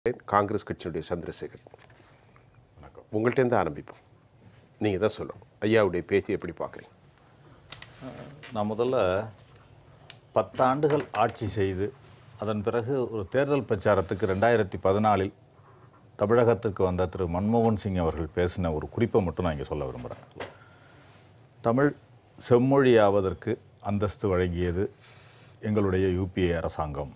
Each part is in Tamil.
காங்கிரஸ் கட்சியினுடைய சந்திரசேகர் உங்கள்கிட்டேருந்து ஆரம்பிப்போம் நீங்கள் தான் சொல்லணும் ஐயாவுடைய பேச்சு எப்படி பார்க்குறீங்க நான் முதல்ல பத்தாண்டுகள் ஆட்சி செய்து அதன் பிறகு ஒரு தேர்தல் பிரச்சாரத்துக்கு ரெண்டாயிரத்தி பதினாலில் தமிழகத்துக்கு வந்த திரு மன்மோகன் சிங் அவர்கள் பேசின ஒரு குறிப்பை மட்டும் நான் இங்கே சொல்ல விரும்புகிறேன் தமிழ் செம்மொழியாவதற்கு அந்தஸ்து வழங்கியது எங்களுடைய யூபிஏ அரசாங்கம்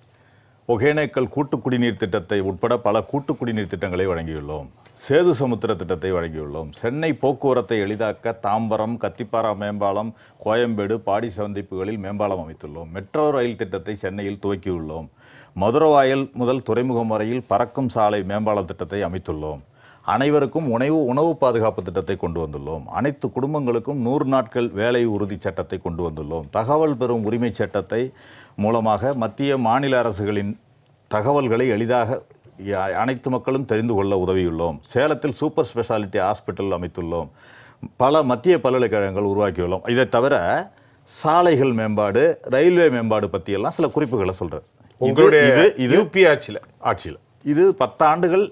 ஒகேனக்கல் கூட்டு குடிநீர் திட்டத்தை உட்பட பல கூட்டு குடிநீர் திட்டங்களை வழங்கியுள்ளோம் சேது சமுத்திர திட்டத்தை வழங்கியுள்ளோம் சென்னை போக்குவரத்தை எளிதாக்க தாம்பரம் கத்திப்பாரா மேம்பாலம் கோயம்பேடு பாடி சந்திப்புகளில் மேம்பாலம் அமைத்துள்ளோம் மெட்ரோ ரயில் திட்டத்தை சென்னையில் துவக்கியுள்ளோம் மதுரவாயல் முதல் துறைமுகம் வரையில் பறக்கும் சாலை மேம்பால திட்டத்தை அமைத்துள்ளோம் அனைவருக்கும் உணவு உணவு பாதுகாப்பு திட்டத்தை கொண்டு வந்துள்ளோம் அனைத்து குடும்பங்களுக்கும் நூறு நாட்கள் வேலை உறுதி சட்டத்தை கொண்டு வந்துள்ளோம் தகவல் பெறும் உரிமை சட்டத்தை மூலமாக மத்திய மாநில அரசுகளின் தகவல்களை எளிதாக ய- அனைத்து மக்களும் தெரிந்து கொள்ள உதவியுள்ளோம் சேலத்தில் சூப்பர் ஸ்பெஷாலிட்டி ஹாஸ்பிட்டல் அமைத்துள்ளோம் பல மத்திய பல்கலைக்கழகங்கள் உருவாக்கியுள்ளோம் இதை தவிர சாலைகள் மேம்பாடு ரயில்வே மேம்பாடு பற்றியெல்லாம் சில குறிப்புகளை சொல்கிறேன் உங்களுடைய இது இது யூபி ஆட்சியில் ஆட்சியில் இது பத்தாண்டுகள்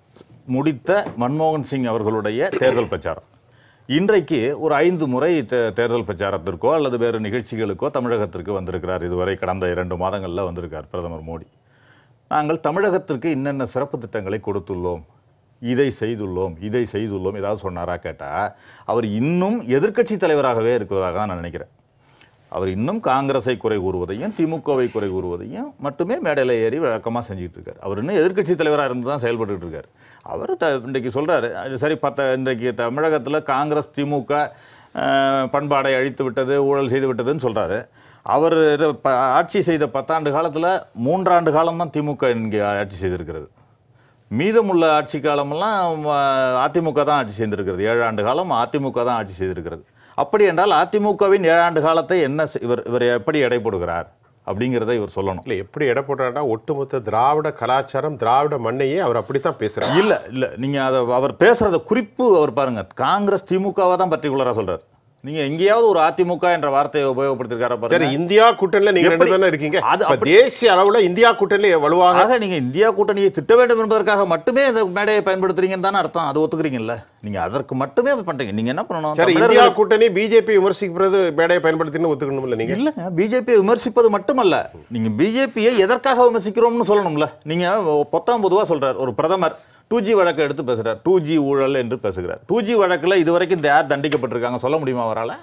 முடித்த மன்மோகன் சிங் அவர்களுடைய தேர்தல் பிரச்சாரம் இன்றைக்கு ஒரு ஐந்து முறை தே- தேர்தல் பிரச்சாரத்திற்கோ அல்லது வேறு நிகழ்ச்சிகளுக்கோ தமிழகத்திற்கு வந்திருக்கிறார் இதுவரை கடந்த இரண்டு மாதங்களில் வந்திருக்கார் பிரதமர் மோடி நாங்கள் தமிழகத்திற்கு இன்னென்ன சிறப்பு திட்டங்களை கொடுத்துள்ளோம் இதை செய்துள்ளோம் இதை செய்துள்ளோம் ஏதாவது சொன்னாரா கேட்டால் அவர் இன்னும் எதிர்க்கட்சி தலைவராகவே இருக்கிறதாக தான் நான் நினைக்கிறேன் அவர் இன்னும் காங்கிரஸை குறை கூறுவதையும் திமுகவை குறை கூறுவதையும் மட்டுமே மேடையில் ஏறி வழக்கமாக செஞ்சுட்டு இருக்கார் அவர் இன்னும் எதிர்க்கட்சி தலைவராக இருந்து தான் செயல்பட்டுட்டு இருக்கார் அவர் த இன்றைக்கு சொல்கிறாரு அது சரி பத்த இன்றைக்கு தமிழகத்தில் காங்கிரஸ் திமுக அஹ், பண்பாடை அழித்து விட்டது ஊழல் செய்து விட்டதுன்னு சொல்கிறாரு அவர் இரு- ப- ஆட்சி செய்த பத்தாண்டு காலத்தில் மூன்றாண்டு காலம் தான் திமுக இங்கே ஆட்சி செய்திருக்கிறது மீதமுள்ள ஆட்சி காலமெல்லாம் அஹ், அதிமுக தான் ஆட்சி செய்திருக்கிறது ஏழு ஆண்டு காலம் அதிமுக தான் ஆட்சி செய்திருக்கிறது அப்படி என்றால் அதிமுகவின் ஏழாண்டு காலத்தை என்ன செ- இவர் இவர் எப்படி எடை போடுகிறார் அப்படிங்கிறத இவர் சொல்லணும் இல்லை எப்படி எடை போட்டாருன்னா ஒட்டுமொத்த திராவிட கலாச்சாரம் திராவிட மண்ணையே அவர் அப்படித்தான் பேசுறாரு இல்ல இல்ல நீங்க அதை அவர் பேசுறத குறிப்பு அவர் பாருங்க காங்கிரஸ் திமுகவை தான் பர்டிகுலரா சொல்றாரு நீங்க எங்கேயாவது ஒரு அதிமுக என்ற வார்த்தையை உபயோகப்படுத்திருக்காரா சரி பாருங்க இந்தியா கூட்டணியில் நீங்க ரெண்டு எப்படி? தானே இருக்கீங்க அது இப்ப அப்படி- தேசிய அளவுல இந்தியா கூட்டணியில் வலுவாக ஆக நீங்க இந்தியா கூட்டணியை திட்ட வேண்டும் என்பதற்காக மட்டுமே இந்த மேடையை பயன்படுத்துறீங்கன்னு தானே அர்த்தம் அது ஒத்துக்கிறீங்கல்ல நீங்க அதற்கு மட்டுமே பண்றீங்க நீங்க என்ன பண்ணணும் சரி தமிழர்கள் இந்தியா கூட்டணி பிஜேபி விமர்சிக்கிறது மேடையை பயன்படுத்தின்னு ஒத்துக்கணும்ல நீங்க இல்லைங்க பிஜேபியை விமர்சிப்பது மட்டுமல்ல நீங்க பிஜேபியை எதற்காக விமர்சிக்கிறோம்னு சொல்லணும்ல நீங்க பொத்தாம் பொதுவா சொல்றார் ஒரு பிரதமர் டூ ஜி வழக்கை எடுத்து பேசுறார் டூ ஜி ஊழல் என்று பேசுகிறார் டூ ஜி வழக்கில் இதுவரைக்கும் இந்த யார் தண்டிக்கப்பட்டிருக்காங்க சொல்ல முடியுமா அவரால்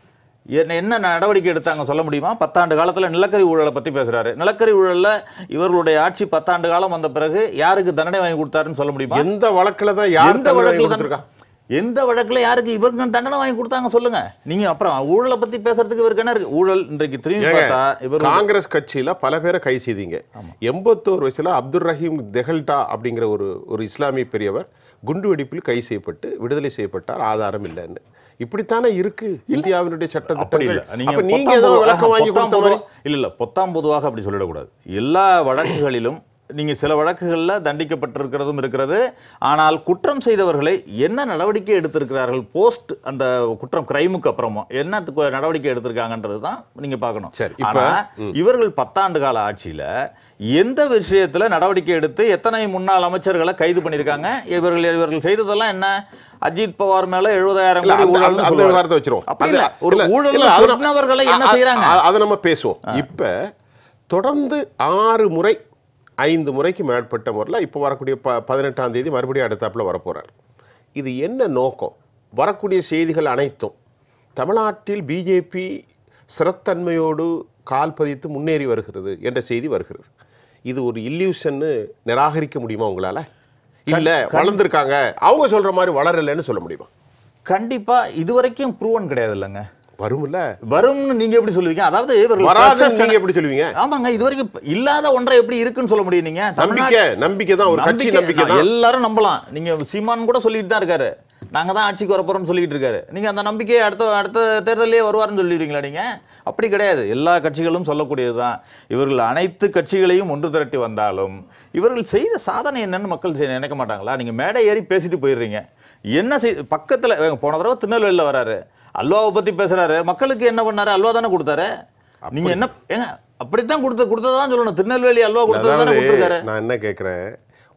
என்ன என்ன நடவடிக்கை எடுத்தாங்க சொல்ல முடியுமா பத்தாண்டு காலத்தில் நிலக்கரி ஊழலை பற்றி பேசுறாரு நிலக்கரி ஊழல்ல இவர்களுடைய ஆட்சி பத்தாண்டு காலம் வந்த பிறகு யாருக்கு தண்டனை வாங்கி கொடுத்தாருன்னு சொல்ல முடியுமா எந்த வழக்குல தான் யார் எந்த தண்டனை வழக்குல கொடுத்திருக்கா தண்டனை- எந்த வழக்குல யாருக்கு இவருக்கு தண்டனை வாங்கி கொடுத்தாங்க சொல்லுங்க நீங்க அப்புறம் ஊழலை பத்தி பேசுறதுக்கு இவருக்கு என்ன இருக்கு ஊழல் இன்றைக்கு திரும்பி ஏங்க, பார்த்தா இவர் காங்கிரஸ் கட்சியில பல பேரை கை செய்தீங்க எண்பத்தோரு வயசுல அப்துல் ரஹீம் தெஹல்டா அப்படிங்கிற ஒரு ஒரு இஸ்லாமிய பெரியவர் குண்டு வெடிப்பில் கை செய்யப்பட்டு விடுதலை செய்யப்பட்டார் ஆதாரம் இல்லைன்னு இப்படித்தானே இருக்கு இந்தியாவினுடைய சட்ட அப்படி இல்ல திட்டங்கள் நீங்க அப்ப நீங்க பொத்தாம் ஏதோ பொதுவா- விளக்கம் வாங்கி பொத்தாம் கொடுத்த மாதிரி பொதுவா- இல்ல இல்ல பொத்தாம் பொதுவாக அப்படி சொல்லிடக்கூடாது எல்லா வழக்குகளிலும் நீங்க சில வழக்குகள்ல தண்டிக்கப்பட்டிருக்கிறதும் இருக்கிறது ஆனால் குற்றம் செய்தவர்களை என்ன நடவடிக்கை எடுத்திருக்கிறார்கள் போஸ்ட் அந்த குற்றம் கிரைமுக்கு அப்புறமா என்ன து- நடவடிக்கை எடுத்திருக்காங்கன்றது தான் நீங்க பார்க்கணும் சரி, இப்ப- ஆனா, இவர்கள் பத்தாண்டு கால ஆட்சியில எந்த விஷயத்துல நடவடிக்கை எடுத்து எத்தனை முன்னாள் அமைச்சர்களை கைது பண்ணியிருக்காங்க இவர்கள் இவர்கள் செய்ததெல்லாம் என்ன அஜித் பவார் மேல எழுபதாயிரம் இல்ல, கோடி அந்த- ஊழல்னு அந்த- அந்த சொல்லுவாரு. விவகாரத்தை வச்சிருவோம். அப்படி அது- இல்ல ஒரு இல்ல, ஊழல் இல்ல, அது நம்ம- சொன்னவர்களை என்ன அ- அ- செய்யறாங்க அ- அதை நம்ம பேசுவோம் இப்ப தொடர்ந்து ஆறு முறை ஐந்து முறைக்கு மேற்பட்ட முறையில் இப்போ வரக்கூடிய ப பதினெட்டாம் தேதி மறுபடியும் அடுத்தாப்புல வரப்போறார் இது என்ன நோக்கம் வரக்கூடிய செய்திகள் அனைத்தும் தமிழ்நாட்டில் பிஜேபி சிறத்தன்மையோடு கால் பதித்து முன்னேறி வருகிறது என்ற செய்தி வருகிறது இது ஒரு இல்லியூஷன்னு நிராகரிக்க முடியுமா உங்களால இல்ல வளர்ந்துருக்காங்க அவங்க சொல்ற மாதிரி வளரலைன்னு சொல்ல முடியுமா கண்டிப்பா இதுவரைக்கும் ப்ரூவன் கிடையாது இல்லைங்க வரும்ல வரும்னு நீங்க எப்படி சொல்லுவீங்க அதாவது இவர்கள் வராதுன்னு perception- நீங்க எப்படி சொல்லுவீங்க ஆமாங்க இதுவரைக்கும் இல்லாத ஒன்றை எப்படி இருக்குன்னு சொல்ல முடியும் நீங்க நம்பிக்கை நம்பிக்கை தான் ஒரு கட்சி நம்பிக்கை நான் தான் எல்லாரும் நம்பலாம் நீங்க சீமான் கூட சொல்லிட்டு தான் இருக்காரு நாங்க தான் ஆட்சிக்கு வரப்போறோம்னு சொல்லிட்டு இருக்காரு நீங்க அந்த நம்பிக்கையை அடுத்த அடுத்த தேர்தலே வருவாருன்னு சொல்லிடுவீங்களா நீங்க அப்படி கிடையாது எல்லா கட்சிகளும் சொல்லக்கூடியதுதான் இவர்கள் அனைத்து கட்சிகளையும் ஒன்று திரட்டி வந்தாலும் இவர்கள் செய்த சாதனை என்னன்னு மக்கள் செய்ய நினைக்க மாட்டாங்களா நீங்க மேடை ஏறி பேசிட்டு போயிடுறீங்க என்ன செய் பக்கத்துல ஏங்க, போன தடவை திருநெல்வேலியில் வராரு அல்வாவை பத்தி பேசுறாரு மக்களுக்கு என்ன பண்ணாரு அல்வா தானே கொடுத்தாரு நீங்க என்ன ஏங்க அப்படித்தான் கொடுத்த கொடுத்ததான் சொல்லணும் திருநெல்வேலி அல்வா கொடுத்தது தானே அதாவது கொடுத்துருக்காரு நான் என்ன கேட்குறேன்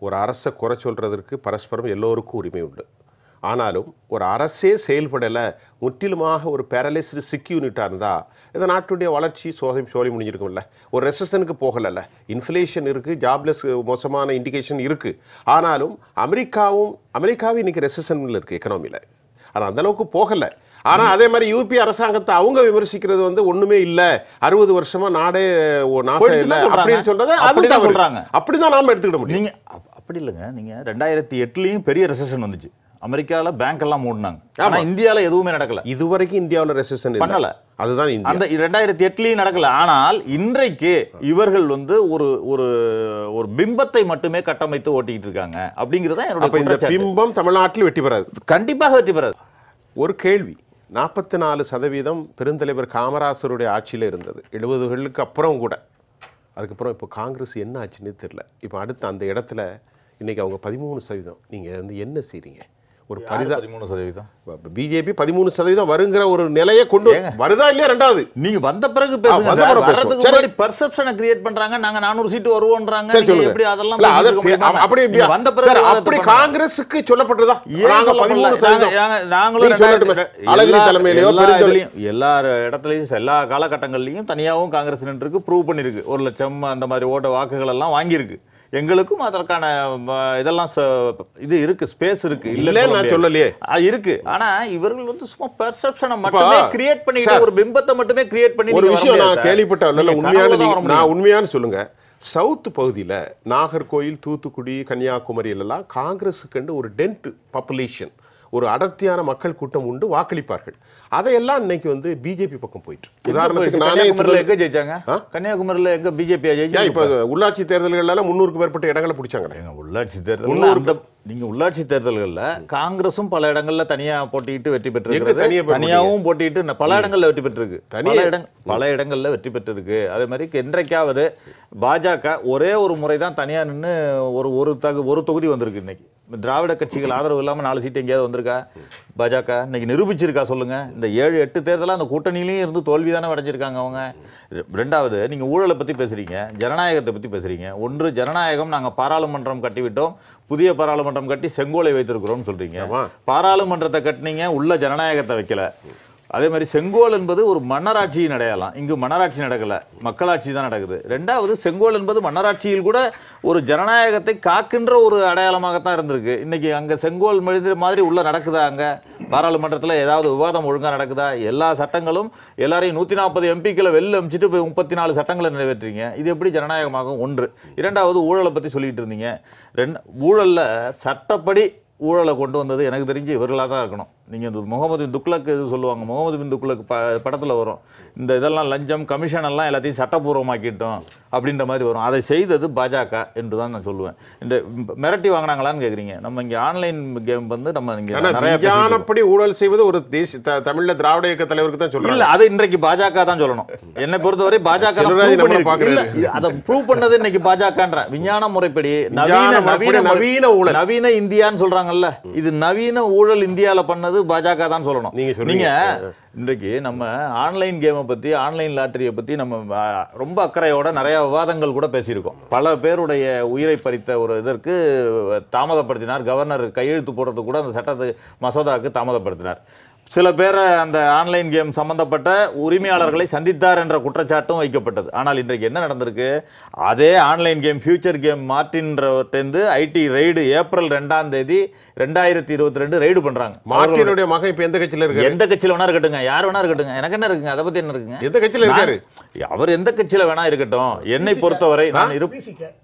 ஒரு அரசை குறை சொல்றதற்கு பரஸ்பரம் எல்லோருக்கும் உரிமை உண்டு ஆனாலும் ஒரு அரசே செயல்படலை முற்றிலுமாக ஒரு பேரலைஸ்டு சிக் யூனிட்டாக இருந்தால் இந்த நாட்டுடைய வளர்ச்சி சோதனை சோழி முடிஞ்சிருக்கும்ல ஒரு ரெசஷனுக்கு போகலைல்ல இன்ஃப்ளேஷன் இருக்குது ஜாப்லெஸ் மோசமான இண்டிகேஷன் இருக்குது ஆனாலும் அமெரிக்காவும் அமெரிக்காவும் இன்னைக்கு ரெசஷனில் இருக்குது எக்கனாமியில் ஆனால் அந்த அளவுக்கு போகலை ஆனால் அதே மாதிரி யூபி அரசாங்கத்தை அவங்க விமர்சிக்கிறது வந்து ஒண்ணுமே இல்லை அறுபது வருஷமா நாடே ஒ- நாசம் போயிடுச்சுன்னு இல்லை சொல்றாங்க. அப்படின்னு சொல்றதை அது அப்படிதான் தவறு. சொல்றாங்க. அப்படிதான் நாம எடுத்துக்கிட முடியும் நீங்க அப்- அப்படி இல்லைங்க நீங்க ரெண்டாயிரத்தி எட்டுலயும் பெரிய ரெசெஷன் வந்துச்சு அமெரிக்கால பேங்க் எல்லாம் மூடினாங்க ஆனா இந்தியால எதுவுமே நடக்கல இதுவரைக்கும் இந்தியாவுல ரெசன் பண்ணல. அதுதான் இந்தியா அந்த ரெண்டாயிரத்தி எட்டுலயும் நடக்கல ஆனால் இன்றைக்கு இவர்கள் வந்து ஒரு ஒரு ஒரு பிம்பத்தை மட்டுமே கட்டமைத்து ஓட்டிக்கிட்டு இருக்காங்க அப்படிங்கறத என்னோட அப்ப இந்த குற்றச்சாட்டு. பிம்பம் தமிழ்நாட்டில் வெற்றி பெறாது கண்டிப்பாக வெற்றி பெறாது ஒரு கேள்வி நாற்பத்தி நாலு சதவீதம் பெருந்தலைவர் காமராசருடைய ஆட்சியில் இருந்தது எழுபதுகளுக்கு அப்புறம் கூட அதுக்கப்புறம் இப்போ காங்கிரஸ் என்ன ஆச்சுன்னு தெரியல இப்போ அடுத்து அந்த இடத்துல இன்னைக்கு அவங்க பதிமூணு சதவீதம் நீங்கள் வந்து என்ன செய்றீங்க ஒரு பரிதா பதிமூணு சதவீதம் பிஜேபி பதிமூணு சதவீதம் வருங்கிற ஒரு நிலையை கொண்டு வருதா இல்லையா ரெண்டாவது நீங்க வந்த பிறகு பேசுங்க வந்த சார். பிறகு பேசுவோம். வர்றதுக்கு சரி. முன்னாடி பெர்செப்ஷனை கிரியேட் பண்றாங்க நாங்க 400 சீட்டு வருவோம்ன்றாங்க சரி நீங்க சொல்லுங்க எப்படி அதெல்லாம் இல்ல, பேசிட்டு அது இருக்க பி- முடியுமா? அப்படி நீங்க வந்த பிறகு சரி, விவாதத்தை அப்படி பண்ணுங்க. காங்கிரஸுக்கு சொல்லப்பட்டதா ஏன் நாங்க சொல்லப்படல? பதிமூணு நாங்க- சதவீதம் நாங்க- நாங்களும் நீ சொல்லட்டுமே. ரெண்டாயிரத்தி- அழகிரி எல்லா- தலைமையிலயோ எல்லா பெருந்தலை- இதுலயும், எல்லா இடத்துலயும் எல்லா காலகட்டங்கள்லயும் தனியாவும் காங்கிரஸ் நின்றுருக்கு ப்ரூவ் பண்ணிருக்கு ஒரு லட்சம் அந்த மாதிரி ஓட்ட வாக்குகள் எல்லாம் வாங்கியிருக்கு எங்களுக்கும் அதற்கான ம, இதெல்லாம் ச- இது இருக்கு ஸ்பேஸ் இருக்கு இல்லைன்னு இல்லைன்னு சொல்ல நான் முடியாது. சொல்லலையே. அது இருக்கு ஆனா இவர்கள் வந்து சும்மா பெர்செப்ஷனை மட்டுமே கிரியேட் பண்ணிட்டு சார், ஒரு பிம்பத்தை மட்டுமே கிரியேட் பண்ணி ஒரு நீங்க வர விஷயம் முடியாது நான் சார். கேள்விப்பட்ட நல்ல நீங்க உண்மையான கனவுல தான் வர நீங்க- முடியும். நான் உண்மையானு சொல்லுங்க சவுத் பகுதியில் நாகர்கோயில் தூத்துக்குடி கன்னியாகுமரியிலெல்லாம் காங்கிரஸுக்கு ஒரு டென்ட் பாப்புலேஷன் ஒரு அடர்த்தியான மக்கள் கூட்டம் உண்டு வாக்களிப்பார்கள் அதையெல்லாம் இன்னைக்கு வந்து பிஜேபி பக்கம் போயிட்டு எங்க உதாரணத்துக்கு போயிடுச்சு? நானே கன்னியாகுமரியில திருவள்ளூர் எங்க ஜெயிச்சாங்க கன்னியாகுமரியில எங்க பிஜேபி ஏன் ஜெயிச்சாங்க இப்போ உள்ளாட்சி தேர்தல்கள்ல முன்னூறுக்கு மேற்பட்ட இடங்களை பிடிச்சாங்களே ஏங்க, உள்ளாட்சி தேர்தல் அந்த நீங்க உள்ளாட்சி தேர்தல்கள்ல காங்கிரஸும் பல இடங்கள்ல தனியா போட்டியிட்டு வெற்றி எங்க பெற்றிருக்கிறது தனியா போய் தனியாவும் போட்டிட்டு ந- பல இடங்கள்ல வெற்றி பெற்றிருக்கு தனியா- பல இடங் பல இடங்கள்ல வெற்றி பெற்றிருக்கு அதே மாதிரி என்றைக்காவது பாஜக ஒரே ஒரு முறை தான் தனியா நின்னு ஒரு ஒரு தகு ஒரு தொகுதி வந்திருக்கு இன்னைக்கு திராவிட கட்சிகள் ஆதரவு இல்லாம நாலு சீட்டு எங்கேயாவது வந்திருக்கா பாஜக இன்னைக்கு நிரூபிச்சிருக்கா சொல்லுங்க இந்த ஏழு எட்டு தேர்தலா அந்த கூட்டணியிலையும் இருந்து தோல்வி தானே அடைஞ்சிருக்காங்க அவங்க ரெண்டாவது நீங்க ஊழலை பத்தி பேசுறீங்க ஜனநாயகத்தை பத்தி பேசுறீங்க ஒன்று ஜனநாயகம் நாங்க பாராளுமன்றம் கட்டிவிட்டோம் புதிய பாராளுமன்றம் கட்டி செங்கோலை வைத்திருக்கிறோம்னு சொல்றீங்க ஆமா. பாராளுமன்றத்தை கட்டினீங்க உள்ள ஜனநாயகத்தை வைக்கல அதே மாதிரி செங்கோல் என்பது ஒரு மன்னராட்சியின் அடையாளம் இங்கு மன்னராட்சி நடக்கல மக்களாட்சி தான் நடக்குது ரெண்டாவது செங்கோல் என்பது மன்னராட்சியில் கூட ஒரு ஜனநாயகத்தை காக்கின்ற ஒரு அடையாளமாகத்தான் இருந்திருக்கு இன்னைக்கு அங்க செங்கோல் மெழுது மாதிரி உள்ள நடக்குதா அங்க பாராளுமன்றத்தில் ஏதாவது விவாதம் ஒழுங்கா நடக்குதா எல்லா சட்டங்களும் எல்லாரையும் நூற்றி நாற்பது எம்பிக்களை வெளில அமிச்சிட்டு போய் முப்பத்தி நாலு சட்டங்களை நிறைவேற்றுறீங்க இது எப்படி ஜனநாயகமாகும் ஒன்று இரண்டாவது ஊழலை பற்றி சொல்லிட்டு இருந்தீங்க ரெண்டு ஊழல்ல சட்டப்படி ஊழலை கொண்டு வந்தது எனக்கு தெரிஞ்சு இவர்களாக தான் இருக்கணும் நீங்கள் இந்த முகமது பின் துக்ளக் இது சொல்லுவாங்க முகமது பின் துக்ளக் ப படத்தில் வரும் இந்த இதெல்லாம் லஞ்சம் கமிஷன் எல்லாம் எல்லாத்தையும் சட்டப்பூர்வமாக்கிட்டோம் அப்படின்ற மாதிரி வரும் அதை செய்தது பாஜக என்று தான் நான் சொல்லுவேன் இந்த மிரட்டி வாங்கினாங்களான்னு கேட்குறீங்க நம்ம இங்கே ஆன்லைன் கேம் வந்து நம்ம இங்கே ஆனா நிறைய பேசிட்டு இருக்கோம். விஞ்ஞானப்படி ஊழல் செய்வது ஒரு தேசிய த- தமிழ்ல திராவிட இயக்க தலைவருக்கு தான் சொல்றாங்க இல்ல அது இன்றைக்கு பாஜக தான் சொல்லணும் என்னை பொறுத்தவரை பாஜக தான் சிவராஜ் prove நம்மளை பண்ணிருக்கு. பார்க்கறாரு. இல்ல, அதை ப்ரூவ் பண்ணது இன்னைக்கு பாஜகன்ற விஞ்ஞான முறைப்படி நவீன விஞ்ஞான முறைப்படி நவீன முறை- நவீன ஊழல். நவீன இந்தியான்னு சொல்றாங்கல்ல இது நவீன ஊழல் இந்தியால பண்ணது பாஜக தான் சொல்லணும் நீங்க சொல்றீங்க. நீங்க இன்றைக்கு நம்ம ஆன்லைன் கேமை பத்தி ஆன்லைன் லாட்டரியை பத்தி நம்ம ஆ, ரொம்ப அக்கறையோட நிறைய விவாதங்கள் கூட பேசியிருக்கோம் பல பேருடைய உயிரை பறித்த ஒரு இதற்கு தாமதப்படுத்தினார் கவர்னர் கையெழுத்து போடுறதுக்கு கூட அந்த சட்டத்து மசோதாவுக்கு தாமதப்படுத்தினார் சில பேரை அந்த ஆன்லைன் கேம் சம்பந்தப்பட்ட உரிமையாளர்களை சந்தித்தார் என்ற குற்றச்சாட்டும் வைக்கப்பட்டது ஆனால் இன்றைக்கு என்ன நடந்திருக்கு அதே ஆன்லைன் கேம் ஃபியூச்சர் கேம் மார்டின்றவர்கிட்டருந்து ஐடி ரெய்டு ஏப்ரல் ரெண்டாம் தேதி ரெண்டாயிரத்தி இருபத்தி ரெண்டு ரெய்டு பண்றாங்க மார்ட்டினுடைய மகன் இப்ப எந்த கட்சியில இருக்காரு எந்த கட்சியில வேணா இருக்கட்டுங்க யார் வேணா இருக்கட்டுங்க எனக்கு என்ன இருக்குங்க அதை பத்தி என்ன இருக்குங்க எந்த கட்சியில இருக்காரு நான்- அவர் எந்த கட்சியில வேணா இருக்கட்டும் என்னை பொறுத்தவரை நான் இரு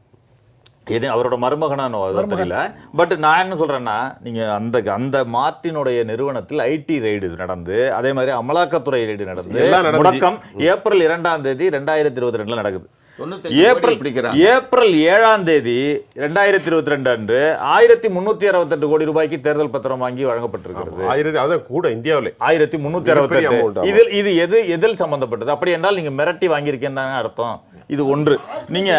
இது அவரோட மருமகனானோ அது தெரியல பட் நான் என்ன சொல்றேன்னா நீங்க அந்த அந்த மார்ட்டினுடைய நிறுவனத்தில் ஐடி ரெய்டு நடந்து அதே மாதிரி அமலாக்கத்துறை ரெய்டு நடந்து எல்லாம் நடந்துச்சு. முடக்கம் ஏப்ரல் இரண்டாம் தேதி ரெண்டாயிரத்தி இருபத்தி ரெண்டுல நடக்குது தொண்ணூத்தஞ்சு ஏப்ரல் கோடி பிடிக்கிறாங்க. ஏப்ரல் ஏழாம் தேதி ரெண்டாயிரத்தி இருபத்தி ரெண்டு அன்று ஆயிரத்தி முன்னூத்தி அறுபத்தெட்டு கோடி ரூபாய்க்கு தேர்தல் பத்திரம் வாங்கி வழங்கப்பட்டிருக்கிறது ஆயிரத்தி அதான் கூட இந்தியாவிலே ஆயிரத்தி முன்னூத்தி மிகப்பெரிய amount அறுபத்தெட்டு ஆமா. இதில் இது எது எதில் சம்பந்தப்பட்டது அப்படி என்றால் நீங்க மிரட்டி வாங்கியிருக்கேன்னு தானே அர்த்தம் இது ஒன்று நீங்க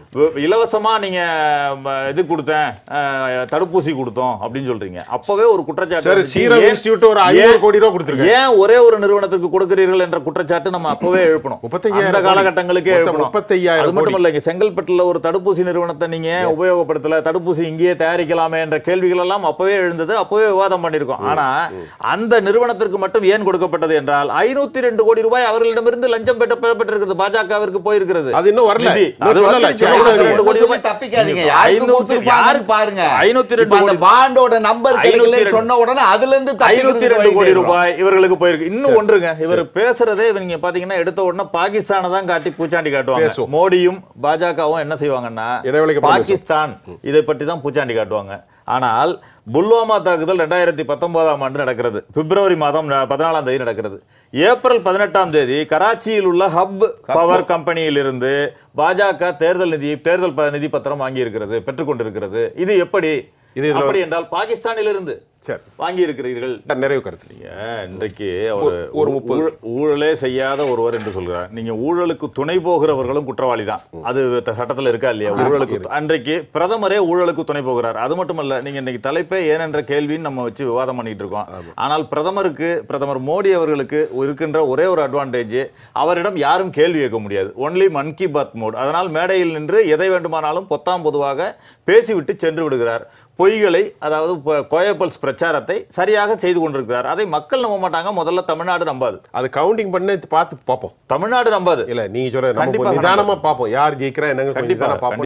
வ- இலவசமா நீங்க ம, இது கொடுத்தேன் அஹ், தடுப்பூசி கொடுத்தோம் அப்படின்னு சொல்றீங்க அப்பவே ஒரு குற்றச்சாட்டு சரி வந்துச்சு. சீரம் ஏன்- இன்ஸ்டியூட் ஒரு ஐநூறு ஏன்- கோடி ரூபா கொடுத்துருக்காங்க ஏன் ஒரே ஒரு நிறுவனத்துக்கு கொடுக்கிறீர்கள் என்ற குற்றச்சாட்டு நம்ம அப்பவே எழுப்பணும் முப்பத்தையாயிரம் அந்த கோடி. காலகட்டங்களுக்கே மொத்தம் எழுப்பணும் முப்பத்தையாயிரம் அது மட்டும் இல்ல இங்க செங்கல்பட்டுல ஒரு தடுப்பூசி நிறுவனத்தை நீங்க ஏன் உபயோகப்படுத்தல தடுப்பூசி இங்கேயே தயாரிக்கலாமே என்ற கேள்விகள் எல்லாம் அப்பவே எழுந்தது அப்பவே விவாதம் பண்ணிருக்கோம் ஆனா அந்த நிறுவனத்திற்கு மட்டும் ஏன் கொடுக்கப்பட்டது என்றால் ஐநூத்தி ரெண்டு கோடி ரூபாய் அவர்களிடமிருந்து லஞ்சம் பெற்ற பெறப்பட்டிருக்கிறது பாஜகவிற்கு போயிருக்கிறது அது இன்னும் வரல. நிதி. இன்னும் அது சொல்லல. வந்துருச்சு. சொல்லக்கூடாது. ஐநூத்தி ரெண்டு கோடி சொல்லி ரூபாய் தப்பிக்காதீங்க நீங்க யாருக்கு ஐநூத்தி- கொடுத்திருப்பாங்கன்னு யாருக்கு- பாருங்க ஐநூத்தி ரெண்டு இப்ப அந்த கோடி பாண்டோட நம்பர் ஐநூத்தி கிடைக்கலன்னு ரெண்டு- சொன்ன உடனே அதுல இருந்து ஐநூத்தி ரெண்டு கோடி ரூபாய் இவர்களுக்கு போயிருக்கு இன்னும் ஒன்றுங்க இவர் பேசுறதே நீங்க பாத்தீங்கன்னா எடுத்த உடனே பாகிஸ்தானை தான் காட்டி பூச்சாண்டி காட்டுவாங்க பேசுவோம். மோடியும் பாஜகவும் என்ன செய்வாங்கன்னா இடைவேளைக்கு அப்புறம் பாகிஸ்தான் இதை பற்றி தான் பூச்சாண்டி காட்டுவாங்க ஆனால் புல்வாமா தாக்குதல் ரெண்டாயிரத்தி பத்தொன்பதாம் ஆண்டு நடக்கிறது பிப்ரவரி மாதம் ந- பதினாலாம் தேதி நடக்கிறது ஏப்ரல் பதினெட்டாம் தேதி கராச்சியில் உள்ள ஹப் பவர் கம்பெனியிலிருந்து பாஜக தேர்தல் நிதி தேர்தல் ப- நிதி பத்திரம் வாங்கி இருக்கிறது பெற்றுக்கொண்டிருக்கிறது இது எப்படி இது இதுல- அப்படி என்றால் பாகிஸ்தானிலிருந்து சரி வாங்கி இருக்கிறீர்கள் நிறைவு கருத்து நீங்க இன்றைக்கு அவர் ஒரு முப்பது. ஊழ- ஊழலே செய்யாத ஒருவர் என்று சொல்கிறார் நீங்க ஊழலுக்கு துணை போகிறவர்களும் குற்றவாளி தான் அது த- சட்டத்துல இருக்கா இல்லையா ஊழலுக்கு அன்றைக்கு பிரதமரே ஊழலுக்கு துணை போகிறார் அது மட்டுமல்ல நீங்க இன்னைக்கு தலைப்பே ஏன் என்ற கேள்வின்னு நம்ம வச்சு விவாதம் பண்ணிட்டு இருக்கோம் ஆனால் பிரதமருக்கு பிரதமர் மோடி அவர்களுக்கு இருக்கின்ற ஒரே ஒரு அட்வான்டேஜ் அவரிடம் யாரும் கேள்வி கேட்க முடியாது ஒன்லி மன் கி பாத் மோட் அதனால் மேடையில் நின்று எதை வேண்டுமானாலும் பொத்தாம் பொதுவாக பேசிவிட்டு சென்று விடுகிறார் பொய்களை அதாவது பொ- கோயப்பல்ஸ் பிரச்சாரத்தை சரியாக செய்து கொண்டிருக்கிறார் அதை மக்கள் நம்ப மாட்டாங்க முதல்ல தமிழ்நாடு நம்பாது அது கவுண்டிங் பண்ணி பார்த்து பார்ப்போம் தமிழ்நாடு நம்பாது இல்ல நீங்க சொல்ற நம்ம கண்டிப்பாக நிதானமா பார்ப்போம் யார் ஜெயிக்கிறா என்னங்க கொஞ்சம் கண்டிப்பா, நிதானமா பார்ப்போம்